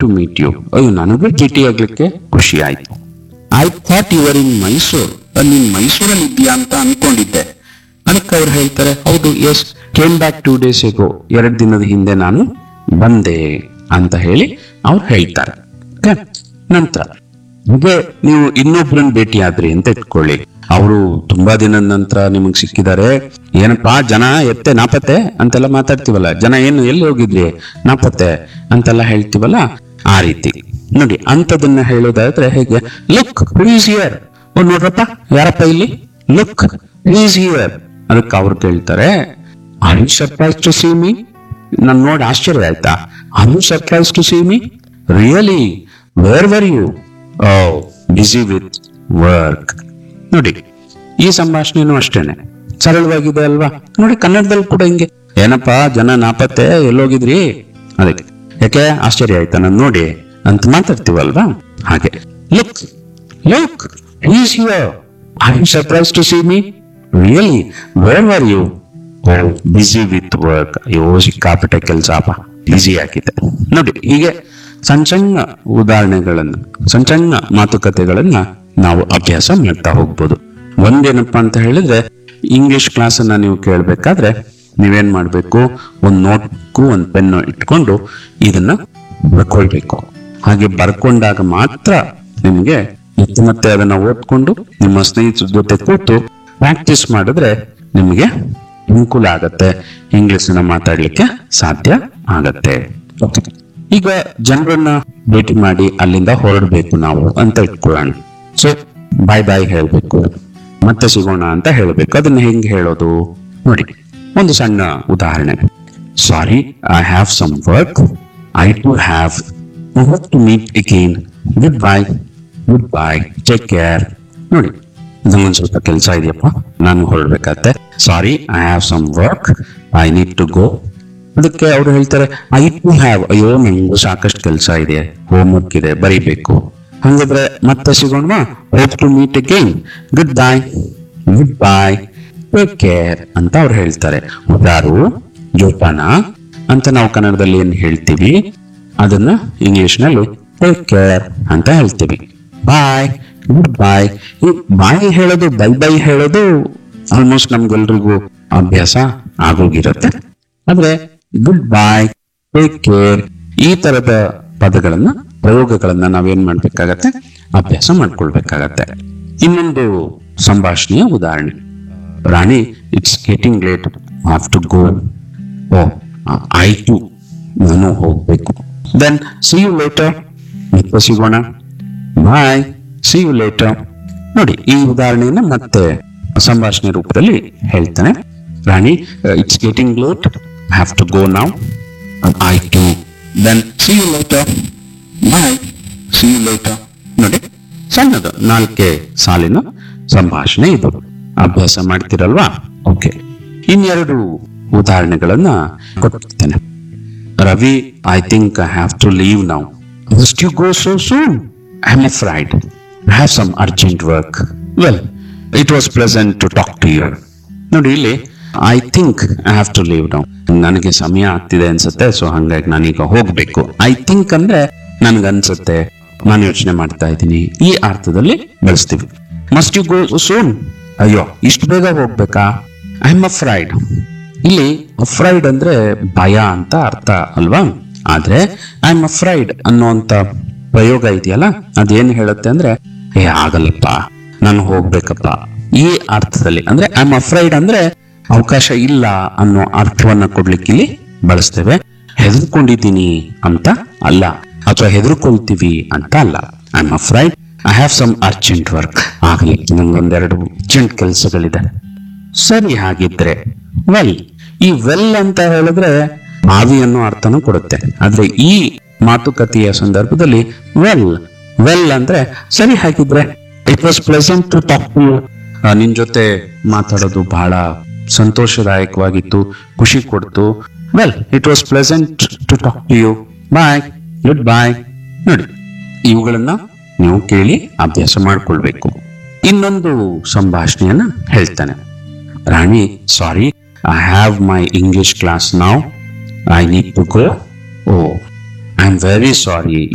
To meet you ಅಯ್ಯೋ ನನಗೂ ಭೇಟಿ ಆಗ್ಲಿಕ್ಕೆ ಖುಷಿ ಆಯ್ತು I thought your in Mysore ನೀನ್ ಮೈಸೂರಲ್ಲಿ ಇದೆಯಾ ಅಂತ ಅನ್ಕೊಂಡಿದ್ದೆ ಅದಕ್ಕೆ ಅವ್ರು ಹೇಳ್ತಾರೆ ಹೌದು yes came back two days ago ಎರಡು ದಿನದ ಹಿಂದೆ ನಾನು ಬಂದೆ ಅಂತ ಹೇಳಿ ಅವ್ರು ಹೇಳ್ತಾರೆ Okay? ನಂತರ ಹೀಗೆ ನೀವು ಇನ್ನೊಬ್ರನ್ನ ಭೇಟಿ ಆದ್ರಿ ಅಂತ ಇಟ್ಕೊಳ್ಳಿ ಅವರು ತುಂಬಾ ದಿನದ ನಂತರ ನಿಮಗ್ ಸಿಕ್ಕಿದ್ದಾರೆ ಏನಪ್ಪಾ ಜನ ಎತ್ತೆ ನಾಪತ್ತೆ ಅಂತೆಲ್ಲ ಮಾತಾಡ್ತೀವಲ್ಲ ಜನ ಏನು ಎಲ್ಲಿ ಹೋಗಿದ್ರಿ ನಾಪತ್ತೆ ಅಂತೆಲ್ಲ ಹೇಳ್ತೀವಲ್ಲ ಆ ರೀತಿ ನೋಡಿ ಅಂತದನ್ನ ಹೇಳೋದಾದ್ರೆ ಹೇಗೆ ಲುಕ್ ಪ್ಲೀಸ್ ಹಿಯರ್ ಓ ನೋಡ್ರಪ್ಪ ಯಾರಪ್ಪ ಇಲ್ಲಿ ಲುಕ್ ಪ್ಲೀಸ್ ಹಿಯರ್ ಅದಕ್ಕೆ ಅವ್ರು ಕೇಳ್ತಾರೆ are you surprised to see me ನನ್ ನೋಡಿ ಆಶ್ಚರ್ಯ ಆಯ್ತಾ are you surprised to see me really where were you oh busy with work ನೋಡಿ ಈ ಸಂಭಾಷಣೆನೂ ಅಷ್ಟೇನೆ ಸರಳವಾಗಿದೆ ಅಲ್ವಾ ನೋಡಿ ಕನ್ನಡದಲ್ಲಿ ಕೂಡ ಹಿಂಗೆ ಏನಪ್ಪಾ ಜನ ನಾಪತ್ತೆ ಎಲ್ಲೋಗಿದ್ರಿ ಅದಕ್ಕೆ ಯಾಕೆ ಆಶ್ಚರ್ಯ ಆಯ್ತಾ ನಾನು ನೋಡಿ ಅಂತ ಮಾತಾಡ್ತೀವಲ್ವಾ ಹಾಗೆ look look is here are you surprised to see me really where are you busy with work ಅಯ್ಯೋ ಸಿಕ್ಕಾಪಟ್ಟೆ ಕೆಲಸ ಬಿಸಿ ಆಗಿದೆ ನೋಡಿ ಹೀಗೆ ಸಣ್ಣ ಸಣ್ಣ ಉದಾಹರಣೆಗಳನ್ನ ಸಣ್ಣ ಸಣ್ಣ ಮಾತುಕತೆಗಳನ್ನ ನಾವು ಅಭ್ಯಾಸ ಮಾಡ್ತಾ ಹೋಗ್ಬೋದು ಒಂದೇನಪ್ಪಾ ಅಂತ ಹೇಳಿದ್ರೆ ಇಂಗ್ಲಿಷ್ ಕ್ಲಾಸ್ ಅನ್ನ ನೀವು ಕೇಳ್ಬೇಕಾದ್ರೆ ನೀವೇನ್ ಮಾಡ್ಬೇಕು ಒಂದ್ ನೋಟ್ಕು ಒಂದ್ ಪೆನ್ನು ಇಟ್ಕೊಂಡು ಇದನ್ನ ಬರ್ಕೊಳ್ಬೇಕು ಹಾಗೆ ಬರ್ಕೊಂಡಾಗ ಮಾತ್ರ ನಿಮ್ಗೆ ಮತ್ತೆ ಮತ್ತೆ ಅದನ್ನ ಓದ್ಕೊಂಡು ನಿಮ್ಮ ಸ್ನೇಹಿತರ ಜೊತೆ ಕೂತು ಪ್ರಾಕ್ಟೀಸ್ ಮಾಡಿದ್ರೆ ನಿಮಗೆ ಅನುಕೂಲ ಆಗತ್ತೆ ಇಂಗ್ಲಿಷ್ ನ ಮಾತಾಡ್ಲಿಕ್ಕೆ ಸಾಧ್ಯ ಆಗತ್ತೆ ಈಗ ಜನರನ್ನ ಭೇಟಿ ಮಾಡಿ ಅಲ್ಲಿಂದ ಹೊರಡ್ಬೇಕು ನಾವು ಅಂತ ಇಟ್ಕೊಳ್ಳೋಣ ಸೊ ಬಾಯ್ ಬಾಯ್ ಹೇಳ್ಬೇಕು ಮತ್ತೆ ಸಿಗೋಣ ಅಂತ ಹೇಳ್ಬೇಕು ಅದನ್ನ ಹೆಂಗ್ ಹೇಳೋದು ನೋಡಿ ಒಂದು ಸಣ್ಣ ಉದಾಹರಣೆ sorry I have some work I to have to meet again good bye good bye take care ನೋಡಿ ನಂಗೊಂದು ಸ್ವಲ್ಪ ಕೆಲಸ ಇದೆಯಪ್ಪ ನಾನು ಹೊರಡ್ಬೇಕಾಗತ್ತೆ sorry I have some work I need to go ಅದಕ್ಕೆ ಅವ್ರು ಹೇಳ್ತಾರೆ ಐ ಟು ಹ್ಯಾವ್ ಅಯ್ಯೋ ನಂಗೂ ಸಾಕಷ್ಟು ಕೆಲಸ ಇದೆ ಹೋಮ್ ವರ್ಕ್ ಇದೆ ಬರೀಬೇಕು ಹಂಗಾದ್ರೆ ಮತ್ತೆ ಸಿಗೋಣ hope to meet again good bye good bye take care ಅಂತ ಅವ್ರು ಹೇಳ್ತಾರೆ ಉದಾರು ಜೋಪಾನ ಅಂತ ನಾವು ಕನ್ನಡದಲ್ಲಿ ಏನ್ ಹೇಳ್ತೀವಿ ಅದನ್ನ ಇಂಗ್ಲಿಷ್ ನಲ್ಲಿ ಟೇಕ್ ಕೇರ್ ಅಂತ ಹೇಳ್ತೀವಿ ಬಾಯ್ ಗುಡ್ ಬಾಯ್ ಈ ಬಾಯ್ ಹೇಳೋದು ಬೈ ಬೈ ಹೇಳೋದು ಆಲ್ಮೋಸ್ಟ್ ನಮ್ಗೆಲ್ರಿಗೂ ಅಭ್ಯಾಸ ಆಗೋಗಿರುತ್ತೆ ಆದ್ರೆ ಗುಡ್ ಬಾಯ್ ಟೇಕ್ ಕೇರ್ ಈ ತರದ ಪದಗಳನ್ನ ಪ್ರಯೋಗಗಳನ್ನ ನಾವೇನ್ ಮಾಡ್ಬೇಕಾಗತ್ತೆ ಅಭ್ಯಾಸ ಮಾಡ್ಕೊಳ್ಬೇಕಾಗತ್ತೆ ಇನ್ನೊಂದು ಸಂಭಾಷಣೆಯ ಉದಾಹರಣೆ Rani it's getting late have to go oh ಆಯ್ತು ನಾನು ಹೋಗ್ಬೇಕು ದೆನ್ ಸಿ ಯು ಲೇಟರ್ ಮತ್ತೆ ಸಿಗೋಣ ಬಾಯ್ ಸಿ ಯು ಲೇಟರ್ ನೋಡಿ ಈ ಉದಾಹರಣೆಯನ್ನ ಮತ್ತೆ ಸಂಭಾಷಣೆ ರೂಪದಲ್ಲಿ ಹೇಳ್ತಾನೆ Rani it's getting late have to go now ಆಯ್ತು then see you later bye see you later ನೋಡಿ ಸಣ್ಣದು ನಾಲ್ಕೆ ಸಾಲಿನ ಸಂಭಾಷಣೆ ಇದು ಅಭ್ಯಾಸ ಮಾಡ್ತಿರಲ್ವಾ ಓಕೆ ಇನ್ನೆರಡು ಉದಾಹರಣೆಗಳನ್ನ ಕೊಡ್ತೇನೆ Ravi I think I have to leave now must you go so soon I am afraid I have some urgent work well it was pleasant to talk to you ನೋಡಿ ಇಲ್ಲಿ I think I have to leave now ನನಗೆ ಸಮಯ ಆಗ್ತಿದೆ ಅನ್ಸುತ್ತೆ so ಹಂಗಾಗಿ ನಾನೀಗ ಹೋಗ್ಬೇಕು I think ಅಂದ್ರೆ ನನ್ಗನ್ಸುತ್ತೆ ನಾನು ಯೋಚನೆ ಮಾಡ್ತಾ ಇದ್ದೀನಿ ಈ ಅರ್ಥದಲ್ಲಿ ಬಳಸ್ತೀವಿ ಮಸ್ಟ್ ಯು ಗೋ ಸೂನ್ ಅಯ್ಯೋ ಇಷ್ಟು ಬೇಗ ಹೋಗ್ಬೇಕಾ ಐ ಆಮ್ ಅಫ್ರೈಡ್ ಇಲ್ಲಿ ಅಫ್ರೈಡ್ ಅಂದ್ರೆ ಭಯ ಅಂತ ಅರ್ಥ ಅಲ್ವಾ ಆದ್ರೆ ಐ ಆಮ್ ಅಫ್ರೈಡ್ ಅನ್ನುವಂತ ಪ್ರಯೋಗ ಇದೆಯಲ್ಲ ಅದೇನ್ ಹೇಳುತ್ತೆ ಅಂದ್ರೆ ಏ ಆಗಲ್ಲಪ್ಪ ನಾನು ಹೋಗ್ಬೇಕಪ್ಪ ಈ ಅರ್ಥದಲ್ಲಿ ಅಂದ್ರೆ ಐ ಆಮ್ ಅಫ್ರೈಡ್ ಅಂದ್ರೆ ಅವಕಾಶ ಇಲ್ಲ ಅನ್ನೋ ಅರ್ಥವನ್ನ ಕೊಡ್ಲಿಕ್ಕೆ ಇಲ್ಲಿ ಬಳಸ್ತೇವೆ ಹೆದರ್ಕೊಂಡಿದ್ದೀನಿ ಅಂತ ಅಲ್ಲ ಅಥವಾ ಹೆದರ್ಕೊಳ್ತೀವಿ ಅಂತ ಅಲ್ಲ I am afraid I have some urgent work ಆಗ್ಲಿಕ್ಕೆ ನಂಗೊಂದೆರಡು ಅರ್ಜೆಂಟ್ ಕೆಲಸಗಳಿದೆ ಸರಿ ಹಾಗಿದ್ರೆ ವೆಲ್ ಈ ವೆಲ್ ಅಂತ ಹೇಳಿದ್ರೆ ಆವಿ ಅನ್ನೋ ಅರ್ಥನೂ ಕೊಡುತ್ತೆ ಆದ್ರೆ ಈ ಮಾತುಕತೆಯ ಸಂದರ್ಭದಲ್ಲಿ ವೆಲ್ ವೆಲ್ ಅಂದ್ರೆ ಸರಿ ಹಾಗಿದ್ರೆ it was pleasant to talk to ನಿನ್ ಜೊತೆ ಮಾತಾಡೋದು ಬಹಳ ಸಂತೋಷದಾಯಕವಾಗಿತ್ತು ಖುಷಿ ಕೊಡ್ತು well it was pleasant to talk to you bye good bye ನೋಡಿ ಇವುಗಳನ್ನ ನೀವು ಕೇಳಿ ಅಭ್ಯಾಸ ಮಾಡ್ಕೊಳ್ಬೇಕು ಇನ್ನೊಂದು ಸಂಭಾಷಣೆಯನ್ನ ಹೇಳ್ತಾನೆ Rani sorry I have my English class now I need to go oh I am very sorry